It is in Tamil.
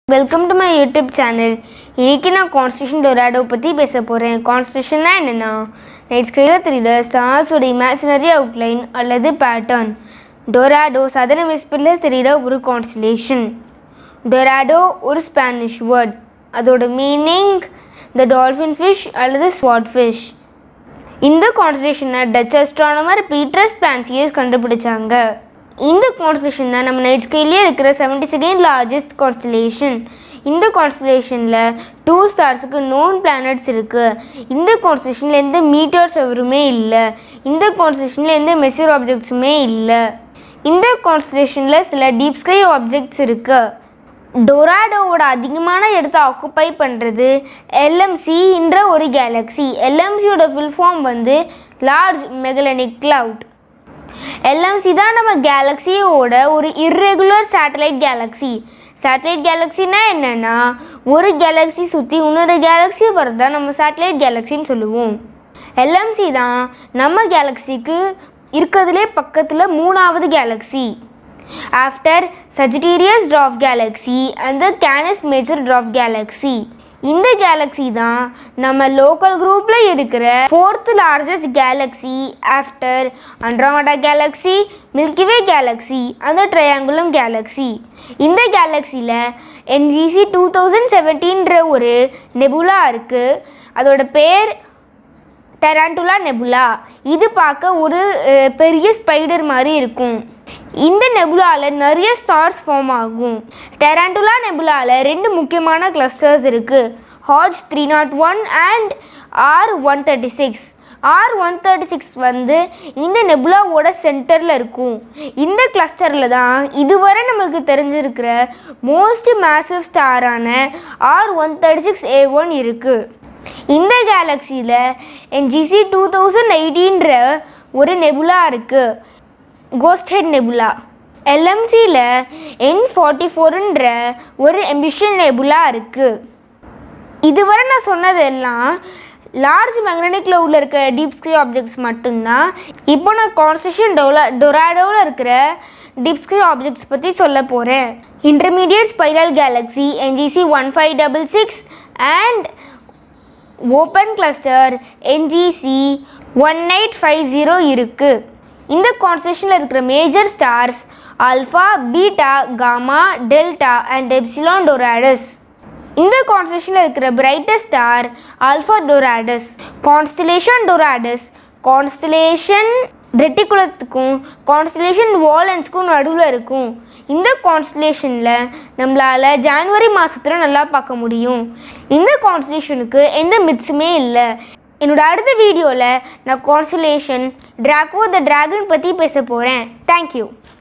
welcome to my YouTube channel இன்னைக்கு நான் கான்ஸ்டியூஷன் டொராடோ பற்றி பேச போகிறேன் கான்ஸ்டியூஷன்னா என்னென்னா நைட் ஸ்கையில் தெரியுற ஸ்டார்ஸோட இமேஜினரி அவுட்லைன் அல்லது பேட்டர்ன் டொராடோ சதன விஸ்பில் தெரிகிற ஒரு கான்ஸ்டலேஷன் டொராடோ ஒரு ஸ்பானிஷ் வேர்ட் அதோட மீனிங் த டால்ஃபின் ஃபிஷ் அல்லது ஸ்வாட் ஃபிஷ் இந்த கான்ஸ்டலேஷனை டச் அஸ்ட்ரானமர் பீட்டர்ஸ் பிரான்சியஸ் கண்டுபிடிச்சாங்க இந்த கான்ஸ்டலேஷன் தான் நம்ம நைட் ஸ்கேல்லே இருக்கிற செவன்டி செகண்ட் லார்ஜஸ்ட் கான்ஸ்டலேஷன் இந்த கான்ஸ்டலேஷனில் டூ ஸ்டார்ஸுக்கு நோன் பிளானட்ஸ் இருக்குது இந்த கான்ஸ்டலேஷனில் எந்த மீட்டர்ஸ் எவருமே இல்லை இந்த கான்ஸ்டலேஷனில் எந்த மெசூர் ஆப்ஜெக்ட்ஸுமே இல்லை இந்த கான்ஸ்டலேஷனில் சில டீப் ஸ்கை ஆப்ஜெக்ட்ஸ் இருக்குது டொராடோவோட அதிகமான இடத்தை ஆக்குப்பை பண்ணுறது எல்எம்சின்ற ஒரு கேலக்ஸி எல்எம்சியோட ஃபுல் ஃபார்ம் வந்து லார்ஜ் மெகலனிக் கிளவுட் எல்எம்சி தான் நம்ம கேலக்ஸியோட ஒரு இர்ரெகுலர் சேட்டலைட் கேலக்ஸி சேட்டலைட் கேலக்ஸினா என்னென்னா ஒரு கேலக்ஸி சுற்றி இன்னொரு கேலக்ஸி வரது தான் நம்ம சேட்டலைட் கேலக்ஸின்னு சொல்லுவோம் எல்எம்சி தான் நம்ம கேலக்ஸிக்கு இருக்கிறதுலே பக்கத்தில் மூணாவது galaxy after Sagittarius dwarf galaxy and the Canis Major dwarf galaxy இந்த கேலக்ஸி தான் நம்ம லோக்கல் குரூப்பில் இருக்கிற fourth largest galaxy after Andromeda galaxy milky way galaxy அந்த ட்ரையாங்குலம் கேலக்ஸி இந்த கேலக்ஸியில் என்ஜிசி டூ தௌசண்ட் செவன்டீன்ற ஒரு நெபுலா இருக்குது அதோட பேர் டெராண்டுலா நெபுலா இது பார்க்க ஒரு அஹ், பெரிய ஸ்பைடர் மாதிரி இருக்கும் இந்த நெபுலாவில் நிறைய ஸ்டார்ஸ் ஃபார்ம் ஆகும் டெராண்டுலா நெபுலாவில் ரெண்டு முக்கியமான கிளஸ்டர்ஸ் இருக்குது Hodge three nought one and R one thirty six R one thirty six வந்து இந்த நெபுலாவோட சென்டரில் இருக்கும் இந்த கிளஸ்டரில் தான் இதுவரை நம்மளுக்கு தெரிஞ்சிருக்கிற மோஸ்ட் மேசிவ் ஸ்டாரான R one thirty six A one இருக்குது இந்த கேலக்ஸியில் என்ஜிசி டூ தௌசண்ட் எயிட்டீன்ற ஒரு நெபுலா இருக்குது கோஸ்டட் நெபுலா எல்எம்சியில் என் ஃபார்ட்டி ஃபோருன்ற ஒரு எம்பிஷன் நெபுலா இருக்குது இதுவரை நான் சொன்னதெல்லாம் லார்ஜ் மேக்னெட்டிக் கிளவுடில் இருக்க டீப் ஸ்கை ஆப்ஜெக்ட்ஸ் மட்டும்தான் இப்போ நான் கான்ஸ்டியூஷன் டோலா டொராடோவில் இருக்கிற டீப் ஸ்கை ஆப்ஜெக்ட்ஸ் பற்றி சொல்ல போகிறேன் intermediate spiral galaxy NGC one five double six and open cluster NGC one eight five zero இருக்குது இந்த கான்ஸ்டேஷனில் இருக்கிற major stars alpha beta gamma delta and epsilon Doradus இந்த கான்ஸ்டேஷனில் இருக்கிற brightest star alpha Doradus constellation Doradus constellation ரெட்டிகுலத்துக்கும் கான்ஸ்டலேஷன் வாலன்ஸ்க்கும் நடுவில் இருக்கும் இந்த கான்ஸ்டலேஷனில் நம்மளால் ஜான்வரி மாதத்தில் நல்லா பார்க்க முடியும் இந்த கான்ஸ்டலேஷனுக்கு எந்த மித்ஸுமே இல்லை என்னோட அடுத்த வீடியோவில் நான் கான்ஸ்டலேஷன் ட்ராக்கோ த டிராகன் பற்றி பேச போகிறேன் தேங்க்யூ